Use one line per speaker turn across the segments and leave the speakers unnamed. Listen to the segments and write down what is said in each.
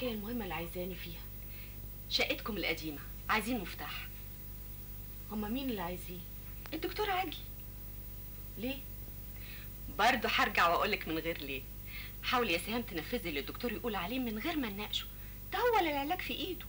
الحكايه المهمه اللي عايزاني فيها
شقتكم القديمه عايزين مفتاح
هما مين اللي عايزين
الدكتور عدلي
ليه
برضه هرجع واقولك من غير ليه حاولي يا سهام تنفذي اللي الدكتور يقول عليه من غير ما نناقشه ده هو اللي العلاج في ايده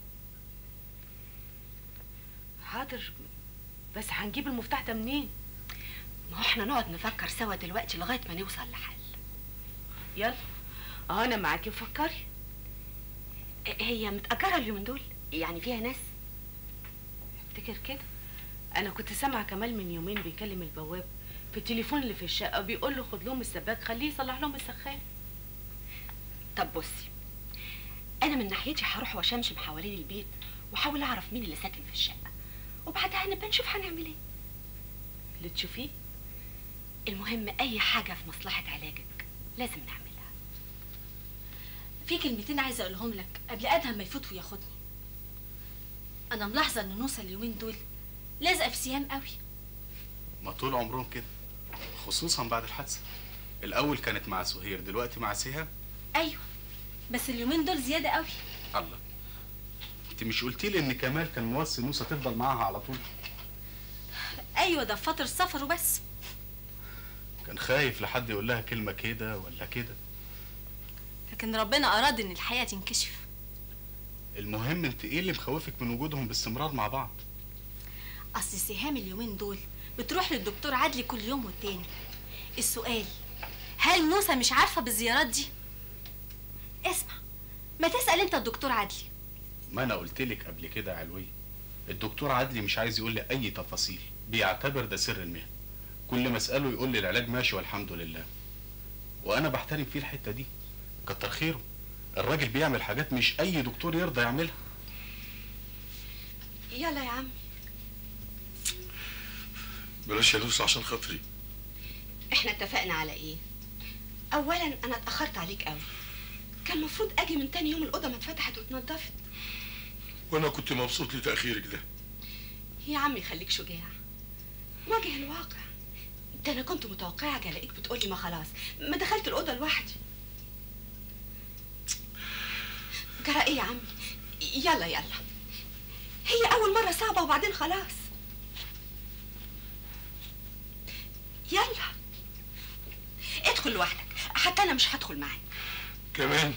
حاضر بس هنجيب المفتاح ده منين
ما هو احنا نقعد نفكر سوا دلوقتي لغايه ما نوصل لحل
يلا اه انا معاكي وفكري
هي متأجرة اليومين دول يعني فيها ناس
افتكر كده انا كنت سامعه كمال من يومين بيكلم البواب في التليفون اللي في الشقه بيقول له خد لهم السباك خليه يصلح لهم السخان
طب بصي انا من ناحيتي هروح واشمشم حوالين البيت واحاول اعرف مين اللي ساكن في الشقه وبعدها نبقى نشوف هنعمل ايه
اللي تشوفيه
المهم اي حاجه في مصلحه علاجك لازم نعملها
في كلمتين عايزه اقولهم لك قبل ادهم ما يفوت وياخدني انا ملاحظه ان نوسه اليومين دول لازقه في سيام قوي
ما طول عمرهم كده خصوصا بعد الحادثه الاول كانت مع سهير دلوقتي مع سهام
ايوه بس اليومين دول زياده قوي
الله انت مش قلتي لي ان كمال كان موصي موسى تفضل معاها على طول
ايوه ده في فتره السفر وبس
كان خايف لحد يقول لها كلمه كده ولا كده
لكن ربنا اراد ان الحياه تنكشف
المهم انت ايه اللي مخوفك من وجودهم باستمرار مع بعض
اصل سهام اليومين دول بتروح للدكتور عدلي كل يوم والتاني السؤال هل نوسه مش عارفه بالزيارات دي اسمع ما تسال انت الدكتور عدلي
ما انا قلت لك قبل كده يا علوي الدكتور عدلي مش عايز يقول لي اي تفاصيل بيعتبر ده سر المهنه كل ما اساله يقول لي العلاج ماشي والحمد لله وانا بحترم فيه الحته دي كتر خيره الراجل بيعمل حاجات مش اي دكتور يرضى يعملها
يلا يا عم
بلاش يا لوسة عشان خاطري
احنا اتفقنا على ايه اولا انا اتاخرت عليك قوي كان المفروض اجي من تاني يوم الاوضه ما اتفتحت واتنضفت
وانا كنت مبسوط لتاخيرك ده
يا عمي خليك شجاع واجه الواقع ده انا كنت متوقعه اجي الاقيك بتقولي ما خلاص ما دخلت الاوضه لوحدي جرى ايه يا عمي يلا يلا هي اول مره صعبه وبعدين خلاص يلا ادخل لوحدك حتى انا مش هدخل معاك
كمان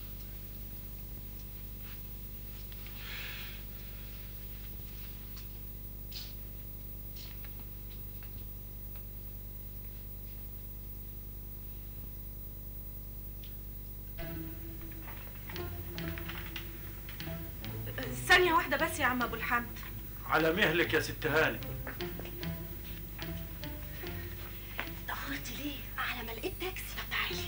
ثانيه واحده بس يا عم ابو الحمد
على مهلك يا ست هاني
اتاخرت ليه على ما لقيت تاكسي طب تعالي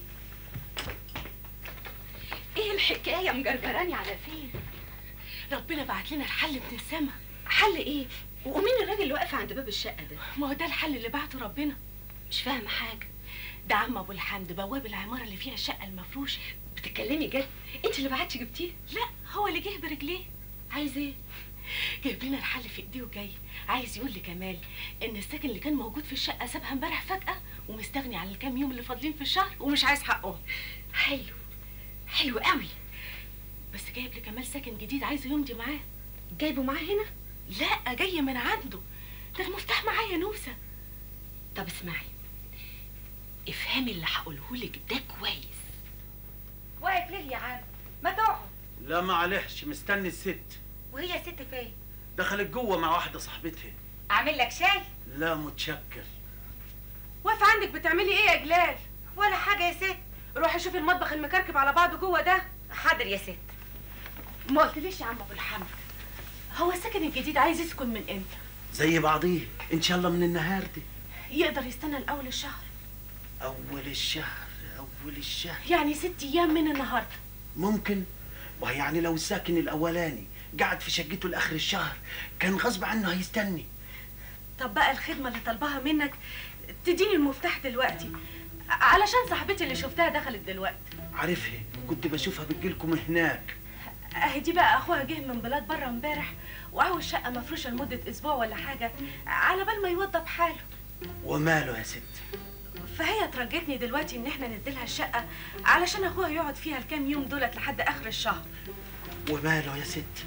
ايه الحكايه مجرجراني على فين
ربنا بعت لنا الحل من السما
حل ايه ومين الراجل اللي واقف عند باب الشقه ده
ما هو ده الحل اللي بعته ربنا
مش فاهمه حاجه
ده عم ابو الحمد بواب العماره اللي فيها الشقه المفروشه
بتتكلمي جد انت اللي بعتي جبتيه
لا هو اللي جه برجليه
عايز ايه
جايب لنا الحل في ايديه وجاي عايز يقول لكمال ان الساكن اللي كان موجود في الشقه سابها امبارح فجاه ومستغني عن الكام يوم اللي فاضلين في الشهر ومش عايز حقهم
حلو حلو قوي
بس جايب لكمال ساكن جديد عايزه يمضي معاه
جايبه معاه هنا
لا جاي من عنده ده المفتاح معايا نوسه
طب اسمعي افهمي اللي هقوله لك ده كويس
واقف ليه يا عم ما تقعد
لا معلش مستني الست
وهي ست فين
دخلت جوه مع واحده صاحبتها
اعمل لك شاي
لا متشكر
واقفه عندك بتعملي ايه يا جلال
ولا حاجه يا ست
روحي شوفي المطبخ المكركب على بعضه جوه ده
حاضر يا ست
ما قلتليش يا عم ابو الحمد هو السكن الجديد عايز يسكن من امتى
زي بعضيه ان شاء الله من النهار دي
يقدر يستنى لاول الشهر
اول الشهر اول الشهر
يعني ست ايام من النهارده
ممكن ويعني لو الساكن الاولاني قعد في شقته لاخر الشهر كان غصب عنه هيستني
طب بقى الخدمه اللي طالباها منك تديني المفتاح دلوقتي علشان صاحبتي اللي شفتها دخلت دلوقتي
عارفها كنت بشوفها بتجيلكم هناك
اهي دي بقى اخوها جه من بلاد بره امبارح وعاوز شقه مفروشه لمده اسبوع ولا حاجه على بال ما يوضب حاله
وماله يا ست
فهي ترجتني دلوقتي ان احنا نديلها الشقه علشان اخوها يقعد فيها الكام يوم دولت لحد اخر الشهر
وماله يا ست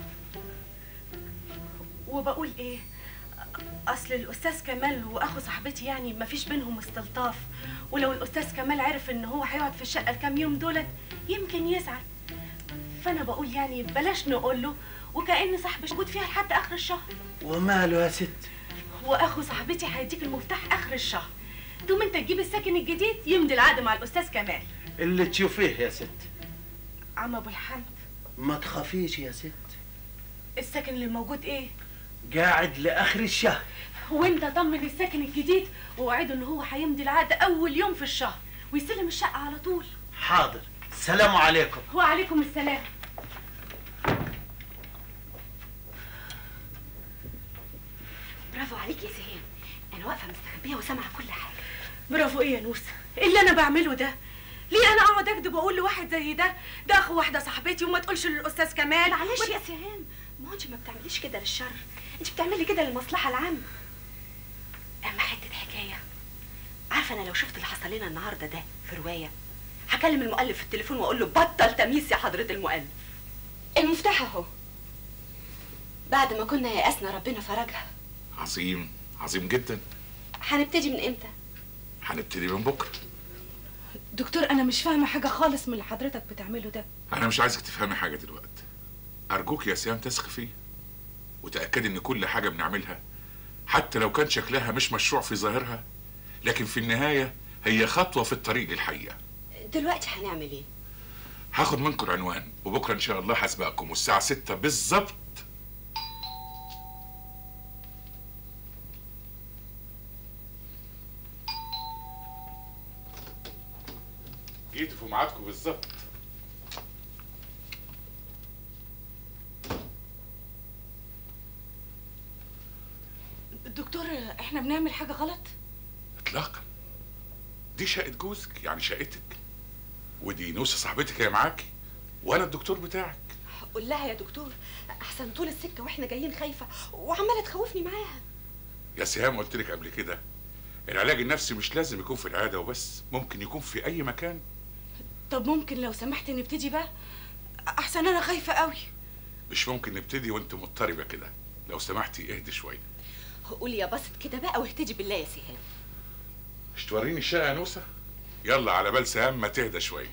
وبقول ايه اصل الاستاذ كمال واخو صاحبتي يعني مفيش بينهم استلطاف ولو الاستاذ كمال عرف ان هو هيقعد في الشقه الكام يوم دولت يمكن يزعل فانا بقول يعني بلاش نقول له وكأن صاحبي موجود فيها لحد اخر الشهر
وماله يا ست
واخو صاحبتي هيديك المفتاح اخر الشهر تقوم انت تجيب الساكن الجديد يمضي العقد مع الاستاذ كمال
اللي تشوفيه يا ست
عم ابو الحمد
ما تخافيش يا ست
الساكن اللي موجود ايه
قاعد لاخر الشهر
وانت طمن الساكن الجديد ووعده ان هو هيمضي العقد اول يوم في الشهر ويستلم الشقه على طول
حاضر سلام عليكم
وعليكم السلام
برافو عليك يا سهام انا واقفه مستخبيه وسامعه كل حاجه
برافو ايه يا نوسه إيه اللي انا بعمله ده ليه انا اقعد اكذب واقول لواحد زي ده ده اخو واحده صاحبتي وما تقولش للاستاذ كمال
معلش
وده-
يا سهام ما هو انت ما بتعمليش كده للشر انت بتعملي كده للمصلحه العامه اما حته حكايه عارفه انا لو شفت اللي حصل لنا النهارده ده في روايه هكلم المؤلف في التليفون واقول له بطل تمييز يا حضره المؤلف المفتاح اهو بعد ما كنا يأسنا ربنا فرجها
عظيم عظيم جدا
هنبتدي من امتى
هنبتدي من بكره
دكتور انا مش فاهمه حاجه خالص من اللي حضرتك بتعمله ده
انا مش عايزك تفهمي حاجه دلوقتي ارجوك يا سيام تثقي فيا وتاكدي ان كل حاجه بنعملها حتى لو كان شكلها مش مشروع في ظاهرها لكن في النهايه هي خطوه في الطريق للحقيقه
دلوقتي هنعمل ايه
هاخد منكم العنوان وبكره ان شاء الله هسبقكم والساعه 6 بالظبط جيتوا في ميعادكم بالظبط
دكتور احنا بنعمل حاجه غلط
اطلاقا دي شقه جوزك يعني شقتك ودي نوسه صاحبتك هي معاكي وانا الدكتور بتاعك
قول لها يا دكتور احسن طول السكه واحنا جايين خايفه وعماله تخوفني معاها
يا سهام قلت لك قبل كده العلاج النفسي مش لازم يكون في العياده وبس ممكن يكون في اي مكان
طب ممكن لو سمحت نبتدي بقى احسن انا خايفه قوي
مش ممكن نبتدي وانت مضطربه كده لو سمحتي اهدي شويه
قولي يا بسط كده بقى واهتدي بالله يا سهام
مش توريني الشقه يا نوسه يلا على بال سهام ما تهدى شويه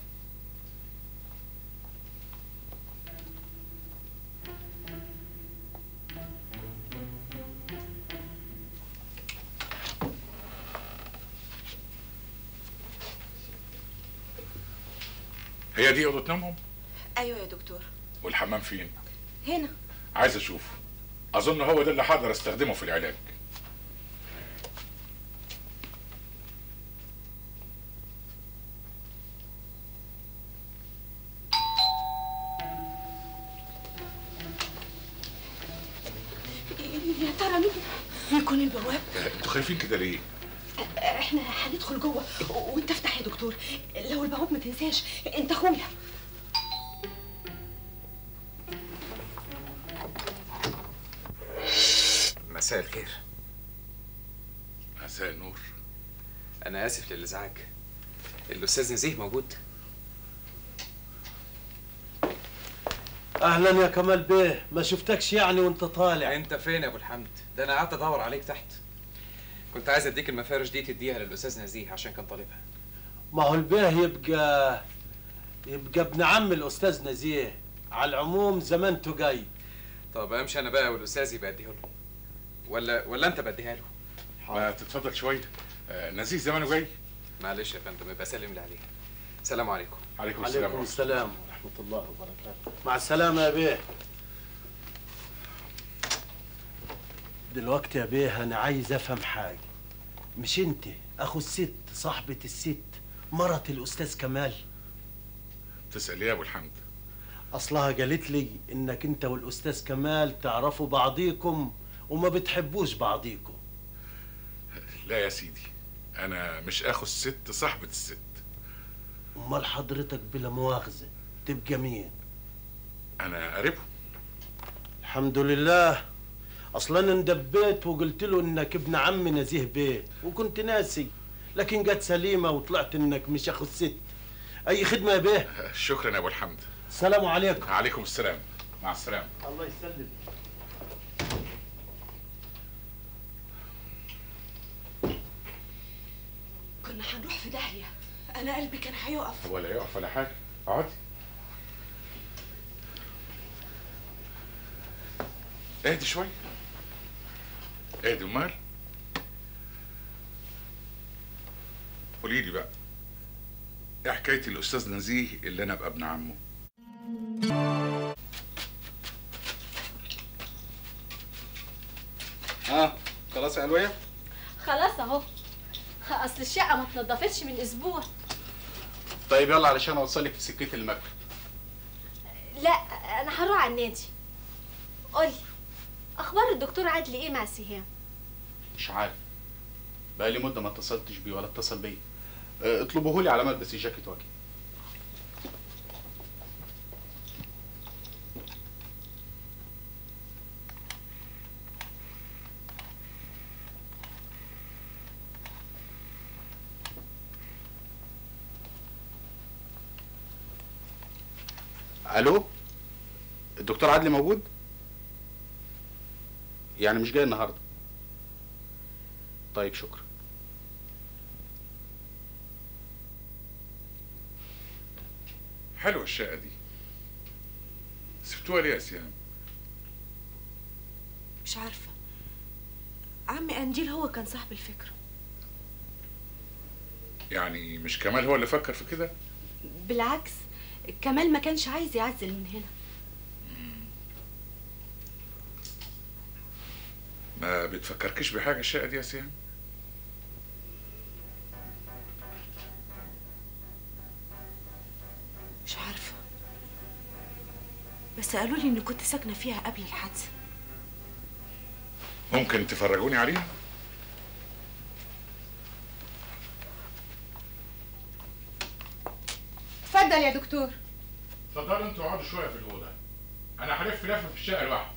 هي دي اوضه نومهم
ايوه يا دكتور
والحمام فين
هنا
عايز اشوفه اظن هو ده اللي هقدر استخدمه في العلاج
يا ترى مين
يكون البواب
انتوا خايفين كده ليه
احنا هندخل جوه وانت افتح يا دكتور لو البواب ما تنساش انت اخويا
مساء الخير
مساء النور
انا اسف للازعاج الاستاذ نزيه موجود
اهلا يا كمال بيه ما شفتكش يعني وانت طالع
انت فين يا ابو الحمد ده انا قعدت ادور عليك تحت كنت عايز اديك المفارش دي تديها للاستاذ نزيه عشان كان طالبها
ما هو البيه يبقى يبقى ابن عم الاستاذ نزيه على العموم زمانته جاي
طب امشي انا بقى والاستاذ يبقى اديها له ولا ولا انت بديها له
ما تتفضل شويه آه، نزيه زمانه جاي
معلش يا فندم يبقى سلم لي عليها السلام عليكم
عليكم السلام
عليكم
ورحمة
السلام ورحمه الله وبركاته مع السلامه يا بيه دلوقتي يا بيه انا عايز افهم حاجه مش انت اخو الست صاحبه الست مرت الاستاذ كمال
تسال ايه يا ابو الحمد
اصلها قالت لي انك انت والاستاذ كمال تعرفوا بعضيكم وما بتحبوش بعضيكم
لا يا سيدي انا مش اخو الست صاحبه الست
امال حضرتك بلا مؤاخذه تبقى مين
انا قريبهم
الحمد لله اصلا انا اندبيت وقلت له انك ابن عم نزيه بيه وكنت ناسي لكن جت سليمه وطلعت انك مش اخو الست اي خدمه يا بيه
شكرا يا ابو الحمد
السلام عليكم
عليكم السلام مع السلامه
الله يسلم
كنا هنروح في داهيه انا قلبي كان هيقف
ولا يقف ولا حاجه اقعدي اهدي شويه اهدي امال قولي لي بقى ايه حكايه الاستاذ نزيه اللي انا ابقى ابن عمه
اه خلاص يا علوية
خلاص اهو اصل الشقه ما اتنضفتش من اسبوع
طيب يلا علشان اوصلك في سكتي المكتب
لا انا هروح على النادي قولي اخبار الدكتور عادل ايه مع سهام
مش عارف بقالي مده ما اتصلتش بيه ولا اتصل بيا آه، اطلبوه لي على ملبس جاكيت واجي الو الدكتور عدلي موجود يعني مش جاي النهارده طيب شكرا
حلوه الشقه دي سبتوها ليه يا سيام
مش عارفه عمي انجيل هو كان صاحب الفكره
يعني مش كمال هو اللي فكر في كده
بالعكس كمال ما كانش عايز يعزل من هنا
ما بتفكركش بحاجه الشقه دي يا سيام
مش عارفه بس قالوا لي اني كنت ساكنه فيها قبل الحادثه
ممكن تفرجوني عليها
اتفضل يا دكتور
اتفضلوا انتوا اقعدوا شويه في الاوضه انا هلف لفه في الشقه لوحدي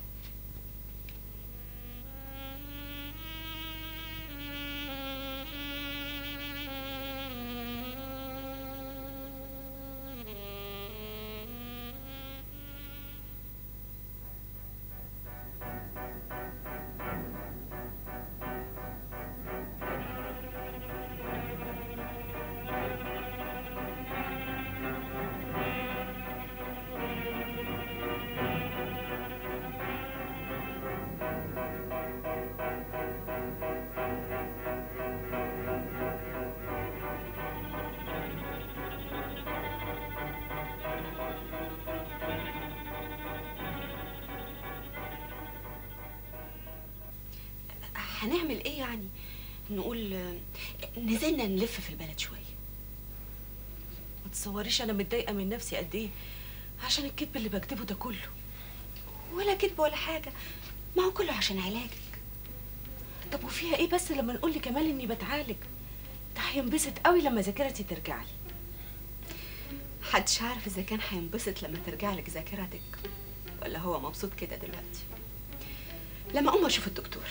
هنعمل ايه يعني نقول آه، نزلنا نلف في البلد شويه ما تصوريش انا متضايقه من نفسي قد ايه عشان الكذب اللي بكذبه ده كله ولا كذب ولا حاجه ما هو كله عشان علاجك طب وفيها ايه بس لما نقول لكمال اني بتعالج ده هينبسط قوي لما ذاكرتي ترجع لي محدش عارف اذا كان هينبسط لما ترجع لك ذاكرتك ولا هو مبسوط كده دلوقتي لما اقوم اشوف الدكتور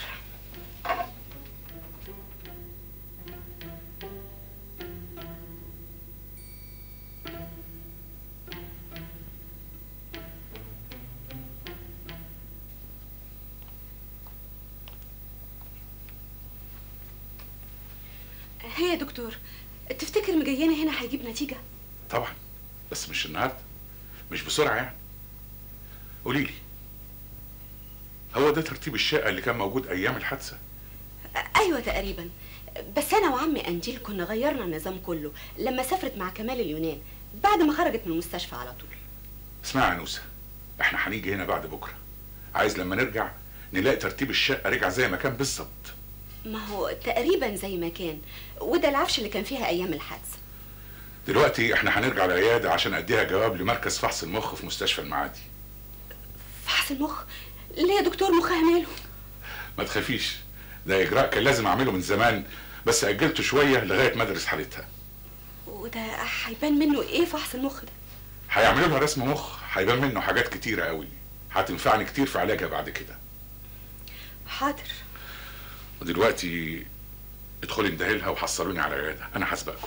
هي يا دكتور تفتكر مجياني هنا هيجيب نتيجة؟
طبعا بس مش النهارده مش بسرعه يعني قولي لي هو ده ترتيب الشقه اللي كان موجود ايام الحادثه
أيوة تقريبا بس أنا وعمي أنجيل كنا غيرنا النظام كله لما سافرت مع كمال اليونان بعد ما خرجت من المستشفى على طول
اسمعي يا نوسه احنا هنيجي هنا بعد بكره عايز لما نرجع نلاقي ترتيب الشقه رجع زي ما كان بالظبط
ما هو تقريبا زي ما كان وده العفش اللي كان فيها أيام الحادثة
دلوقتي احنا هنرجع العياده عشان اديها جواب لمركز فحص المخ في مستشفى المعادي
فحص المخ ليه يا دكتور مخها ماله؟
ما تخافيش ده اجراء كان لازم اعمله من زمان بس اجلته شويه لغايه ما ادرس حالتها
وده هيبان منه إيه فحص المخ ده؟
هيعملوا لها رسم مخ هيبان منه حاجات كتيره قوي هتنفعني كتير في علاجها بعد كده
حاضر
ودلوقتي ادخلي اندهلها وحصلوني على العياده انا هسبقكم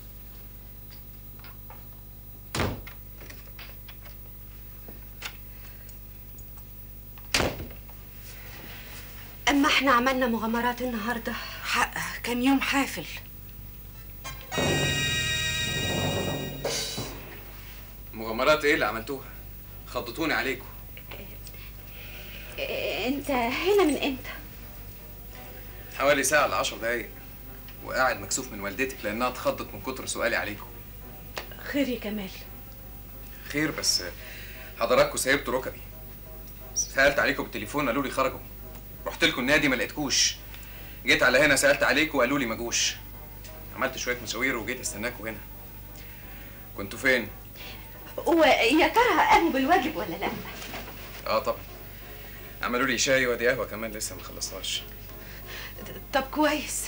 اما احنا عملنا مغامرات النهارده
حق كان يوم حافل
مغامرات ايه اللي عملتوها خضتوني عليكم
إيه، انت هنا من امتى
حوالي ساعة ل 10 دقايق وقاعد مكسوف من والدتك لانها اتخضت من كتر سؤالي عليكم
خير يا كمال
خير بس حضراتكم سيبتوا ركبي سألت عليكم بالتليفون قالوا لي خرجوا رحت لكم النادي ما لقيتكوش جيت على هنا سألت عليكم وقالوا لي ما جوش عملت شوية مشاوير وجيت استناكم هنا كنتوا فين؟
ويا ترى قاموا بالواجب ولا لا
اه طبعا عملوا لي شاي وادي قهوة كمان لسه ما خلصتهاش
طب كويس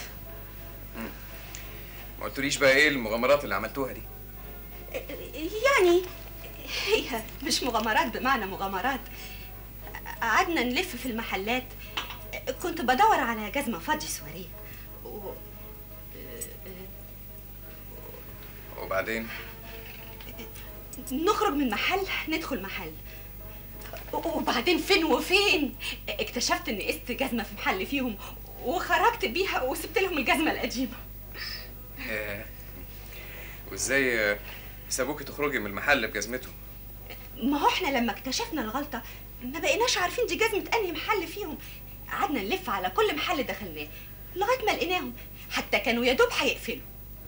ما قلتوليش بقى ايه المغامرات اللي عملتوها دي
يعني هي مش مغامرات بمعنى مغامرات قعدنا نلف في المحلات كنت بدور على جزمة فاضي سواريه و...
وبعدين
نخرج من محل ندخل محل وبعدين فين وفين اكتشفت ان قست جزمة في محل فيهم وخرجت بيها وسبت لهم الجزمة القديمة
آه. وازاي آه، سابوكي تخرجي من المحل بجزمته
ما هو احنا لما اكتشفنا الغلطة ما بقيناش عارفين دي جزمة انهي محل فيهم قعدنا نلف على كل محل دخلناه لغاية ما لقيناهم حتى كانوا يا دوب هيقفلوا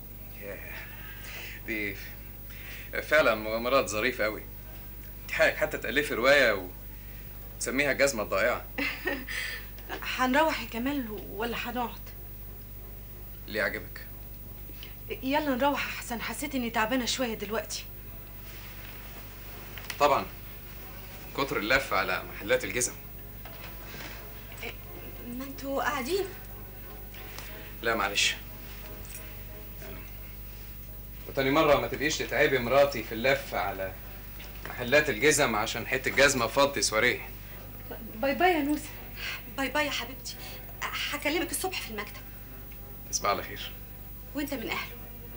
دي فعلا مغامرات ظريفة قوي انت حقك حتى تألفي رواية وتسميها الجزمة الضائعة
هنروح يا كمال ولا هنقعد
اللي عجبك
يلا نروح احسن حسيت اني تعبانه شويه دلوقتي
طبعا كتر اللف على محلات الجزم
ما انتوا قاعدين
لا معلش وتاني مرة ما تبقيش تتعبي مراتي في اللف على محلات الجزم عشان حتة جزمة فضي سواريه
باي باي يا نوسة باي باي يا حبيبتي هكلمك الصبح في المكتب
تصبح على خير
وانت من اهله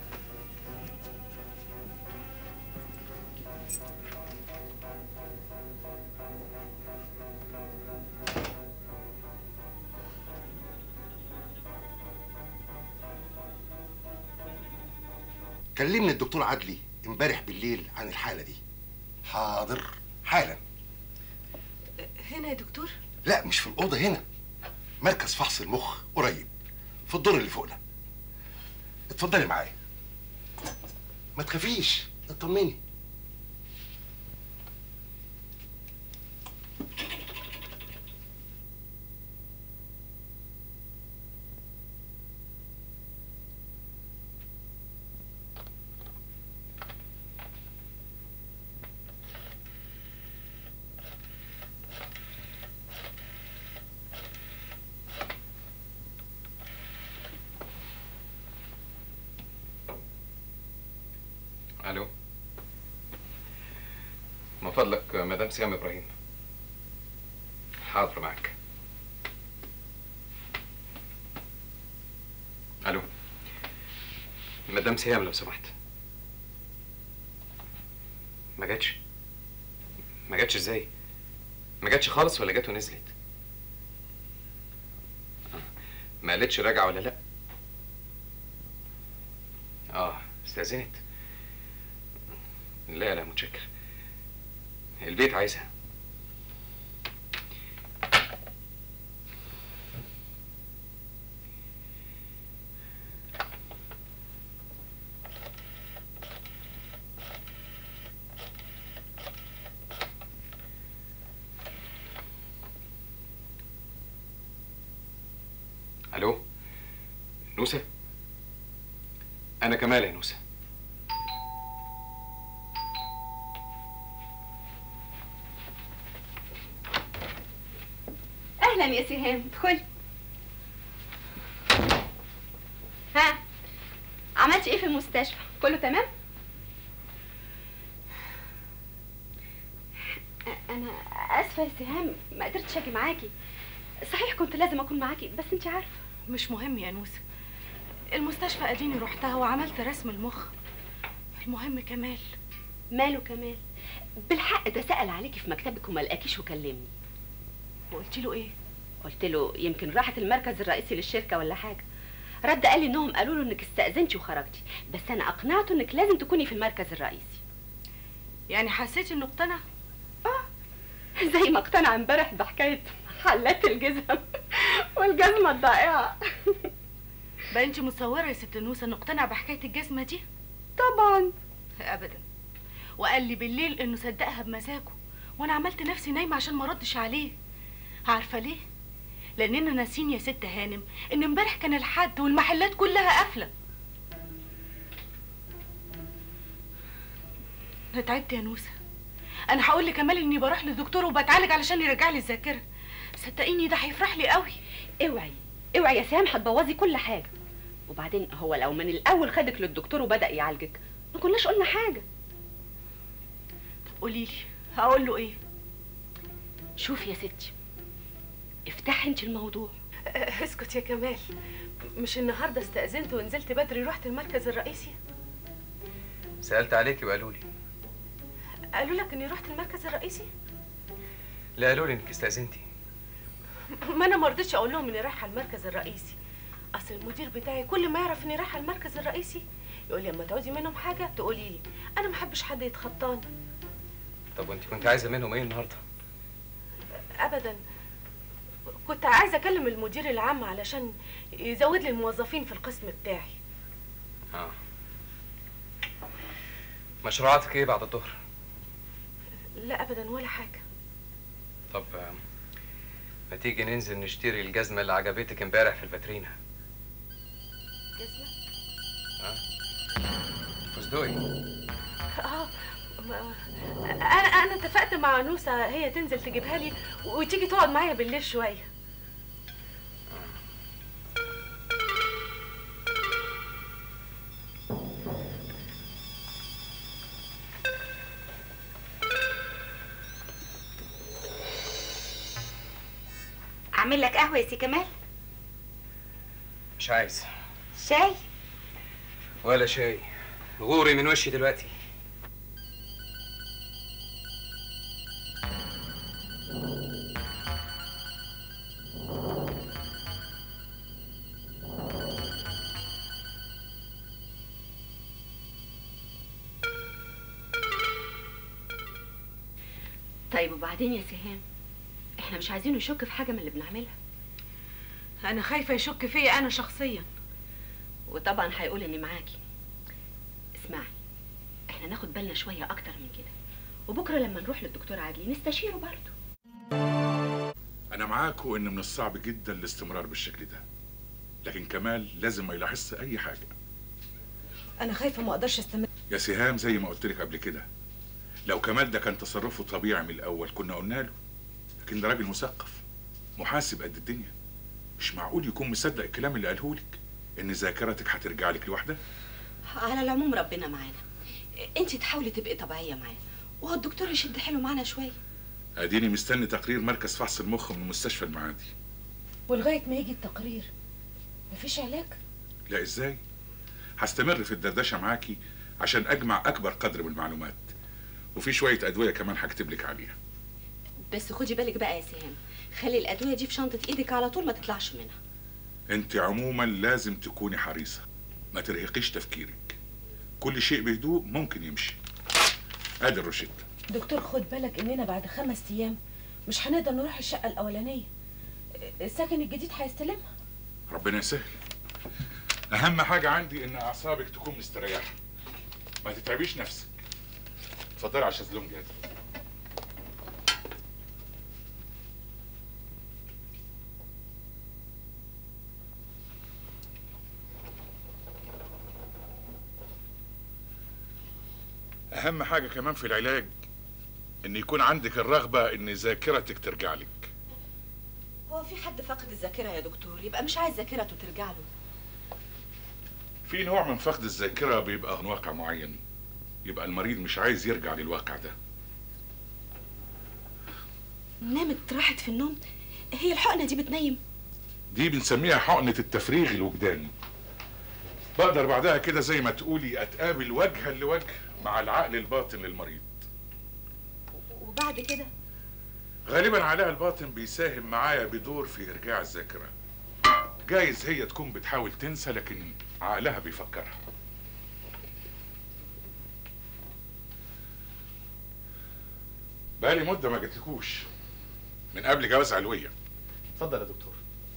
كلمني الدكتور عدلي امبارح بالليل عن الحالة دي حاضر حالا
هنا يا دكتور
لا مش في الأوضة هنا مركز فحص المخ قريب في الدور اللي فوقنا اتفضلي معايا ما تخافيش اطمني
الو من فضلك مدام سيام ابراهيم حاضر معك الو مدام سيام لو سمحت ما جاتش ما جاتش ازاي ما جاتش خالص ولا جت ونزلت آه. ما قالتش راجعه ولا لا اه استاذنت لا لا متشكر البيت عايزها الو نوسة انا كمال يا نوسه
اهلا يا سهام ادخلي ها عملتي ايه في المستشفى كله تمام أ- انا اسفه يا سهام ما قدرتش اجي معاكي صحيح كنت لازم اكون معاكي بس انت عارفه
مش مهم يا نوسة
المستشفى اديني رحتها وعملت رسم المخ المهم كمال
ماله كمال بالحق ده سأل عليكي في مكتبك وما لقاكيش وكلمني
وقلت له ايه
قلت له يمكن راحت المركز الرئيسي للشركه ولا حاجه رد قال لي انهم قالوا له انك استأذنتي وخرجتي بس انا اقنعته انك لازم تكوني في المركز الرئيسي
يعني حسيت انه اقتنع
زي ما اقتنع امبارح بحكايه حلات الجزم والجزمه الضائعه
بقى انت متصوره يا ست نوسه انه اقتنع بحكايه الجزمه دي
طبعا
ابدا وقال لي بالليل انه صدقها بمزاجه وانا عملت نفسي نايمه عشان ما ردش عليه عارفه ليه لاننا ناسين يا ست هانم ان امبارح كان الحد والمحلات كلها قافله انا تعبت يا نوسه انا هقول لكمال اني بروح للدكتور وبتعالج علشان يرجع لي الذاكره صدقيني ده هيفرح لي قوي
اوعي اوعي يا سهام هتبوظي كل حاجه وبعدين هو لو من الاول خدك للدكتور وبدا يعالجك ما كناش قلنا حاجه
طب قولي لي هقول له ايه
شوفي يا ستي افتحي انت الموضوع
أه، اسكت يا كمال مش النهارده استأذنت ونزلت بدري رحت المركز الرئيسي
سالت عليكي وقالوا لي
قالوا لك اني رحت المركز الرئيسي
لا قالوا لي انك استاذنتي
ما انا ما رضيتش اقول لهم اني رايحه المركز الرئيسي اصل المدير بتاعي كل ما يعرف اني رايحه المركز الرئيسي يقول لي اما تعوزي منهم حاجه تقولي لي انا ما احبش حد يتخطاني
طب وانت كنت عايزه منهم ايه النهارده
ابدا كنت عايزه اكلم المدير العام علشان يزود لي الموظفين في القسم بتاعي
اه مشروعاتك ايه بعد الظهر
لا ابدا ولا حاجه
طب آه، ما تيجي ننزل نشتري الجزمه اللي عجبتك امبارح في الفاترينا
جزمه
اه فستقي
اه ما- انا انا اتفقت مع نوسه هي تنزل تجيبها لي وتيجي تقعد معايا بالليل شويه
اعمل لك قهوه يا سي كمال
مش عايز
شاي
ولا شاي غوري من وشي دلوقتي
طيب وبعدين يا سهام احنا مش عايزينه يشك في حاجه من اللي بنعملها
انا خايفه يشك فيا انا شخصيا
وطبعا هيقول اني معاكي اسمعي احنا ناخد بالنا شويه اكتر من كده وبكره لما نروح للدكتور عدلي نستشيره برضه
انا معاك وان من الصعب جدا الاستمرار بالشكل ده لكن كمال لازم ما يلاحظش اي حاجه
انا خايفه ما اقدرش استمر
يا سهام زي ما قلت لك قبل كده لو كمال ده كان تصرفه طبيعي من الاول كنا قلنا له لكن ده راجل مثقف محاسب قد الدنيا مش معقول يكون مصدق الكلام اللي قاله لك ان ذاكرتك هترجع لك لوحدها
على العموم ربنا معانا انت تحاولي تبقي طبيعيه معاه وهو الدكتور يشد حيله معانا شويه
اديني مستني تقرير مركز فحص المخ من مستشفى المعادي
ولغايه ما يجي التقرير مفيش علاج
لا ازاي هستمر في الدردشه معاكي عشان اجمع اكبر قدر من المعلومات وفي شويه ادويه كمان هكتب لك عليها
بس خدي بالك بقى يا سهام خلي الادويه دي في شنطه ايدك على طول ما تطلعش منها
انت عموما لازم تكوني حريصه ما ترهقيش تفكيرك كل شيء بهدوء ممكن يمشي ادي الروشته
دكتور خد بالك اننا بعد خمس ايام مش هنقدر نروح الشقه الاولانيه السكن الجديد هيستلمها
ربنا يسهل اهم حاجه عندي ان اعصابك تكون مستريحه ما تتعبيش نفسك اتفضلي على الشезлونج جاهز اهم حاجه كمان في العلاج ان يكون عندك الرغبه ان ذاكرتك ترجع لك
هو في حد فقد الذاكره يا دكتور يبقى مش عايز ذاكرته ترجع له
في نوع من فقد الذاكرة بيبقى عن واقع معين يبقى المريض مش عايز يرجع للواقع ده
نامت راحت في النوم هي الحقنه دي بتنيم
دي بنسميها حقنة التفريغ الوجداني بقدر بعدها كده زي ما تقولي اتقابل وجها لوجه مع العقل الباطن للمريض
وبعد كده
غالبا علاء الباطن بيساهم معايا بدور في ارجاع الذاكره جايز هي تكون بتحاول تنسى لكن عقلها بيفكرها بقالي مده ما جتلكوش من قبل جواز علويه
اتفضل يا دكتور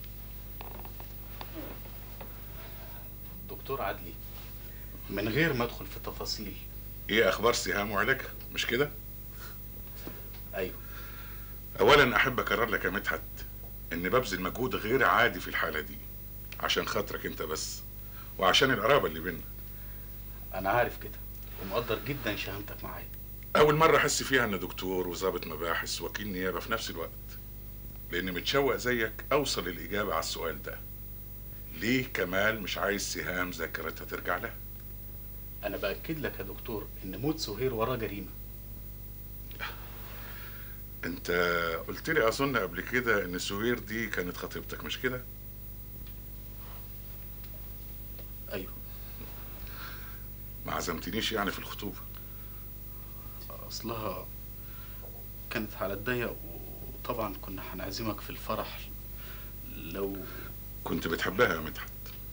دكتور عدلي من غير ما ادخل في تفاصيل
ايه اخبار سهام وعلاجها مش كده
ايوه
اولا احب اكرر لك يا مدحت ان ببذل مجهود غير عادي في الحاله دي عشان خاطرك انت بس وعشان القرابه اللي بينا
انا عارف كده ومقدر جدا شهامتك معايا
اول مره احس فيها ان دكتور وظابط مباحث وكيل نيابه في نفس الوقت لان متشوق زيك اوصل الاجابه على السؤال ده ليه كمال مش عايز سهام ذاكرتها ترجع لها
انا باكد لك يا دكتور ان موت سهير وراه جريمه
انت قلت لي اظن قبل كده ان سهير دي كانت خطيبتك مش كده
ايوه
ما عزمتنيش يعني في الخطوبه
اصلها كانت على الضيق وطبعا كنا هنعزمك في الفرح لو
كنت بتحبها يا مدحت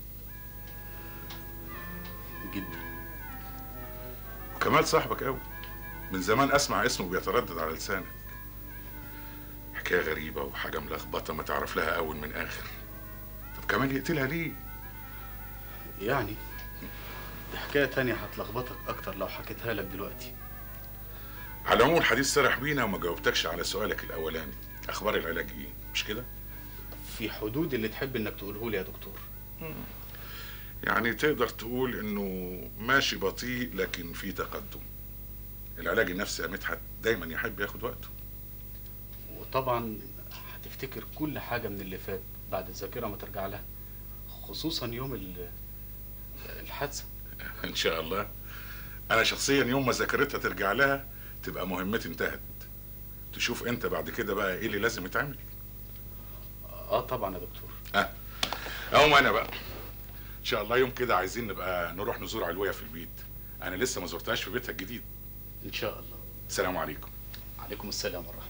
جدا
كمال صاحبك قوي من زمان اسمع اسمه بيتردد على لسانك حكايه غريبه وحاجه ملخبطه ما تعرف لها اول من اخر طب كمال يقتلها ليه
يعني دي حكايه تانية هتلخبطك اكتر لو حكيتها لك دلوقتي
على العموم الحديث سرح بينا وما جاوبتكش على سؤالك الاولاني اخبار العلاج ايه مش كده
في حدود اللي تحب انك تقوله لي يا دكتور
يعني تقدر تقول انه ماشي بطيء لكن في تقدم العلاج النفسي يا مدحت دايما يحب ياخد وقته
وطبعا هتفتكر كل حاجه من اللي فات بعد الذاكره ما ترجع لها خصوصا يوم ال- الحادثه
ان شاء الله انا شخصيا يوم ما ذاكرتها ترجع لها تبقى مهمتي انتهت تشوف انت بعد كده بقى ايه اللي لازم يتعمل
اه طبعا يا دكتور
اه اقوم انا بقى ان شاء الله يوم كده عايزين نبقى نروح نزور علوية في البيت انا لسه ما زرتهاش في بيتها الجديد
ان شاء الله
السلام عليكم
عليكم السلام ورحمه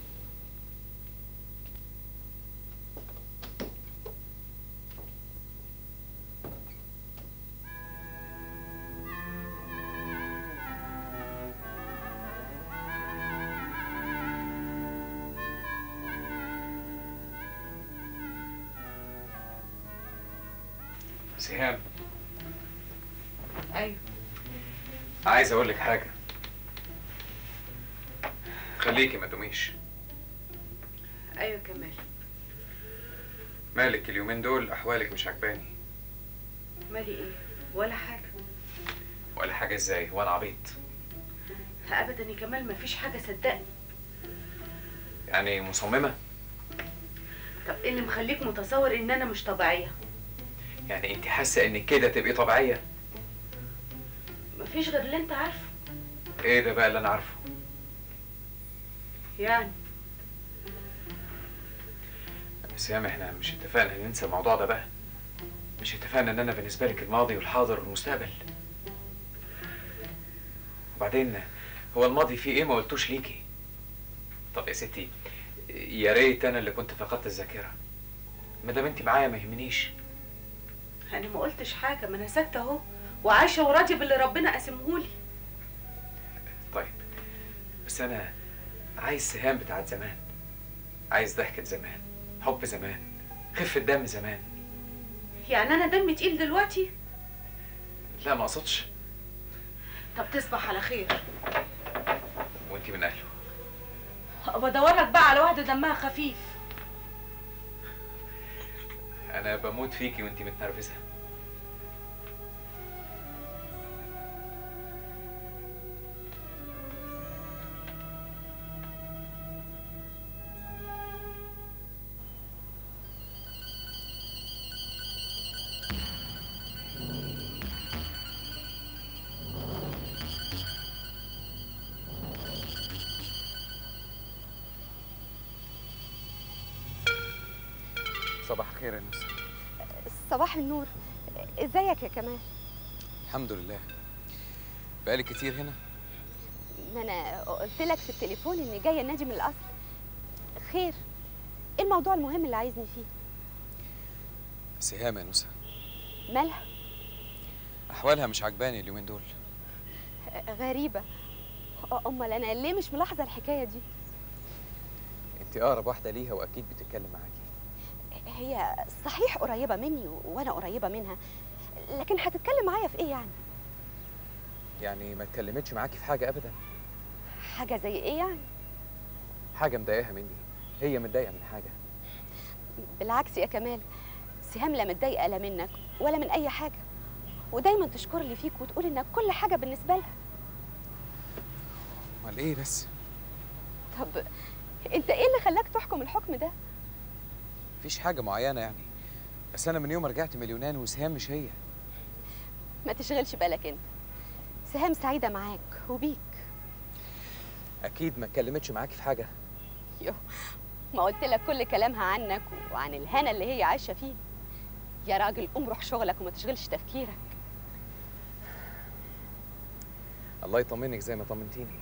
سهام
ايوه
عايز اقول لك حاجه خليكي ما تقوميش
ايوه كمال
مالك اليومين دول احوالك مش عجباني
مالي ايه ولا حاجه
ولا حاجه ازاي وانا عبيط
ابدا يا كمال مفيش حاجه صدقني
يعني مصممه
طب ايه اللي مخليك متصور ان انا مش طبيعيه
يعني انت حاسه انك كده تبقي طبيعيه
مفيش غير اللي انت عارفه
ايه ده بقى اللي انا عارفه
يعني
سام احنا مش اتفقنا ننسى الموضوع ده بقى مش اتفقنا ان انا بالنسبه لك الماضي والحاضر والمستقبل وبعدين هو الماضي فيه ايه ما قلتوش ليكي طب يا ستي يا ريت انا اللي كنت فقدت الذاكره ما دام انت معايا ما يهمنيش
انا ما قلتش حاجه ما انا ساكته اهو وعايشه وراضيه باللي ربنا قاسمهولي
طيب بس انا عايز سهام بتاعت زمان عايز ضحكة زمان حب زمان خفة دم زمان
يعني انا دمي تقيل دلوقتي
لا ما اقصدش
طب تصبح على خير
وانت من اهله
بدور لك بقى على واحده دمها خفيف
انا بموت فيكي وانت متنرفزه صباح الخير يا نسا
صباح النور ازيك يا كمال
الحمد لله بقالي كتير هنا
ما انا قلت لك في التليفون اني جايه النادي من الاصل خير ايه الموضوع المهم اللي عايزني فيه
سهام يا نوسة
مالها
احوالها مش عجباني اليومين دول
غريبه امال انا ليه مش ملاحظه الحكايه دي
انت اقرب واحده ليها واكيد بتتكلم معاكي
هي صحيح قريبه مني وانا قريبه منها لكن هتتكلم معايا في ايه يعني
يعني ما اتكلمتش معاكي في حاجه ابدا
حاجه زي ايه يعني
حاجه مضايقاها مني هي متضايقه من حاجه
بالعكس يا كمال سهام لا متضايقه لا منك ولا من اي حاجه ودايما تشكر لي فيك وتقول انك كل حاجه بالنسبه لها
امال ايه بس
طب انت ايه اللي خلاك تحكم الحكم ده
مفيش حاجه معينه يعني بس انا من يوم ما رجعت من اليونان وسهام مش هي
ما تشغلش بالك انت سهام سعيده معاك وبيك
اكيد ما اتكلمتش معاكي في حاجه
يو ما قلت لك كل كلامها عنك وعن الهنا اللي هي عايشه فيه يا راجل قوم روح شغلك وما تشغلش تفكيرك
الله يطمنك زي ما طمنتيني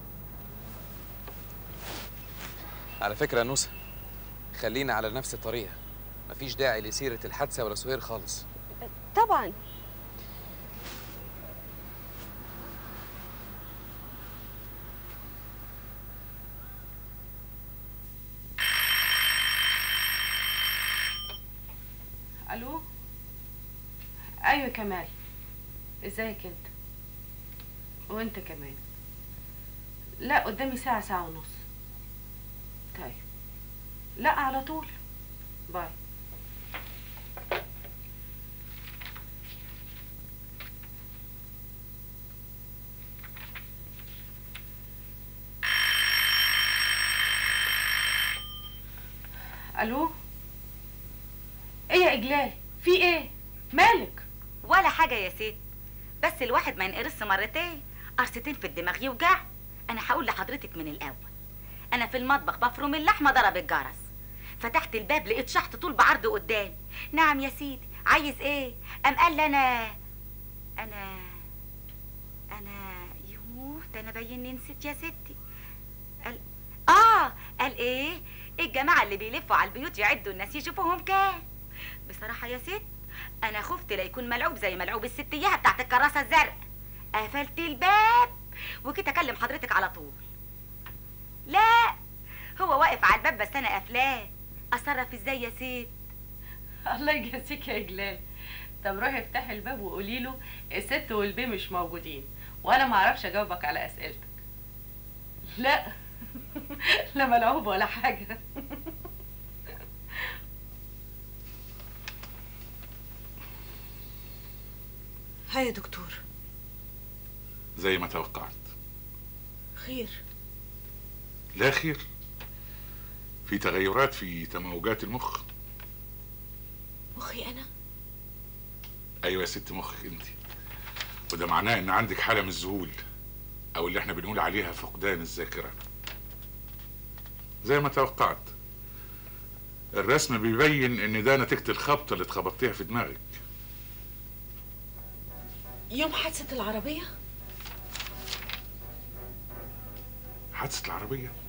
على فكره يا نوسه خلينا على نفس الطريقه مفيش داعي لسيره الحادثه ولا سهير خالص
طبعا
الو ايوه كمال ازيك انت وانت كمان لا قدامي ساعة ساعة ونص طيب لا على طول باي الو ايه يا اجلال في ايه مالك
ولا حاجة يا ست بس الواحد ما ينقرص مرتين قرصتين في الدماغ يوجع أنا هقول لحضرتك من الأول أنا في المطبخ بفرم اللحمة ضرب الجرس فتحت الباب لقيت شحط طول بعرض قدامي نعم يا سيدي عايز ايه قام قال لي انا انا انا يوه ده انا باين نسيت يا ستي قال اه قال ايه الجماعه اللي بيلفوا على البيوت يعدوا الناس يشوفوهم كام بصراحه يا ست انا خفت لا يكون ملعوب زي ملعوب الستيها بتاعت الكراسه الزرقاء قفلت الباب وجيت اكلم حضرتك على طول لا هو واقف على الباب بس انا قافلاه اتصرف ازاي يا ست
الله يجازيك يا اجلال طب روحي افتحي الباب وقولي له الست والبي مش موجودين وانا ما اعرفش اجاوبك على اسئلتك لا لا ملعوب ولا حاجه
هاي يا دكتور
زي ما توقعت
خير
لا خير في تغيرات في تموجات المخ
مخي انا
ايوه يا ست مخك انت وده معناه ان عندك حاله من الذهول او اللي احنا بنقول عليها فقدان الذاكره زي ما توقعت الرسم بيبين ان ده نتيجه الخبطه اللي اتخبطتيها في دماغك
يوم حادثة العربية
حادثه العربيه